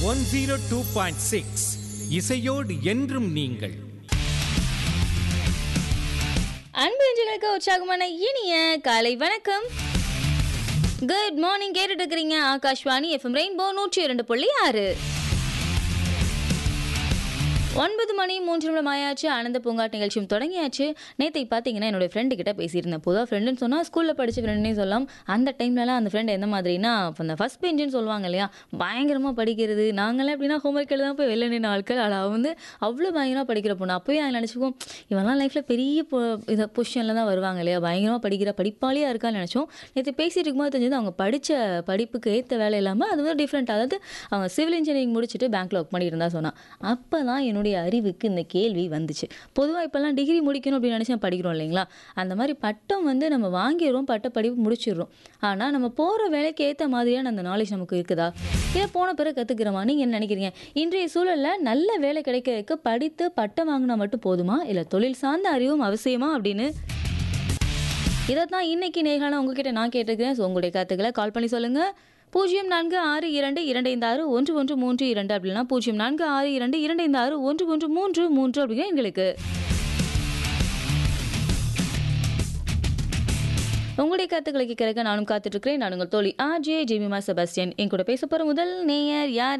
one zero two point six இசையோடு என்றும் நீங்கள் அன்பு நெஞ்சங்களுக்கு உற்சாகமான இனிய காலை வணக்கம் குட் மார்னிங் கேட்டுட்டு இருக்கிறீங்க ஆகாஷ்வாணி எஃப்எம் ரெயின்போ நூற்றி இரண்டு புள்ளி ஆறு ஒன்பது மணி மூன்று நிமிடம் ஆயாச்சு ஆனந்த பூங்காட் நிகழ்ச்சியும் தொடங்கியாச்சு நேற்று பார்த்தீங்கன்னா என்னோட ஃப்ரெண்டு கிட்ட பேசியிருந்தேன் பொதுவாக ஃப்ரெண்டுன்னு சொன்னால் ஸ்கூலில் படித்த ஃப்ரெண்டுனே சொல்லலாம் அந்த டைம்லலாம் அந்த ஃப்ரெண்ட் எந்த மாதிரினா அந்த ஃபஸ்ட் பெஞ்சுன்னு சொல்லுவாங்க இல்லையா பயங்கரமாக படிக்கிறது நாங்களாம் எப்படின்னா ஹோம்ஒர்க் எழுதாம போய் வெளில நின்று ஆட்கள் ஆனால் அவ வந்து அவ்வளோ பயங்கரமாக படிக்கிற பொண்ணு அப்போயே நாங்கள் நினச்சிப்போம் இவெல்லாம் லைஃப்பில் பெரிய பொ இதை பொசிஷனில் தான் வருவாங்க இல்லையா பயங்கரமாக படிக்கிற படிப்பாளியாக இருக்கான்னு நினச்சோம் நேற்று பேசிட்டு இருக்கும்போது தெரிஞ்சது அவங்க படித்த படிப்புக்கு ஏற்ற வேலை இல்லாமல் அது வந்து டிஃப்ரெண்ட் அதாவது அவங்க சிவில் இன்ஜினியரிங் முடிச்சுட்டு பேங்க்கில் ஒர்க் பண்ணிட்டு இருந்தா சொன்னான் அப்போ தான் என்னுடைய அறிவுக்கு இந்த கேள்வி வந்துச்சு பொதுவாக இப்போல்லாம் டிகிரி முடிக்கணும் அப்படின்னு நினச்சி நம்ம படிக்கிறோம் இல்லைங்களா அந்த மாதிரி பட்டம் வந்து நம்ம வாங்கிடுறோம் பட்ட படிப்பு முடிச்சிடுறோம் ஆனால் நம்ம போகிற வேலைக்கு ஏற்ற மாதிரியான அந்த நாலேஜ் நமக்கு இருக்குதா இல்லை போன பிறகு கற்றுக்கிறோமா நீங்கள் என்ன நினைக்கிறீங்க இன்றைய சூழலில் நல்ல வேலை கிடைக்கிறதுக்கு படித்து பட்டம் வாங்கினா மட்டும் போதுமா இல்லை தொழில் சார்ந்த அறிவும் அவசியமா அப்படின்னு இதை தான் இன்னைக்கு நேகான உங்ககிட்ட நான் கேட்டிருக்கிறேன் ஸோ உங்களுடைய கருத்துக்களை கால் பண்ணி சொல்லுங்கள் பூஜ்ஜியம் நான்கு ஆறு இரண்டு இரண்டு ஐந்து ஆறு ஒன்று ஒன்று மூன்று இரண்டு அப்படின்னா பூஜ்ஜியம் நான்கு ஆறு இரண்டு இரண்டு ஐந்து ஆறு ஒன்று ஒன்று மூன்று மூன்று அப்படிங்கிற எங்களுக்கு உங்களுடைய கருத்துக்களை கேட்கறக்க நானும் காத்துட்டு இருக்கிறேன் நான் உங்கள் தோழி ஆர் ஜே ஜெமிமா செபாஸ்டியன் என் கூட பேச போகிற முதல் நேயர் யார்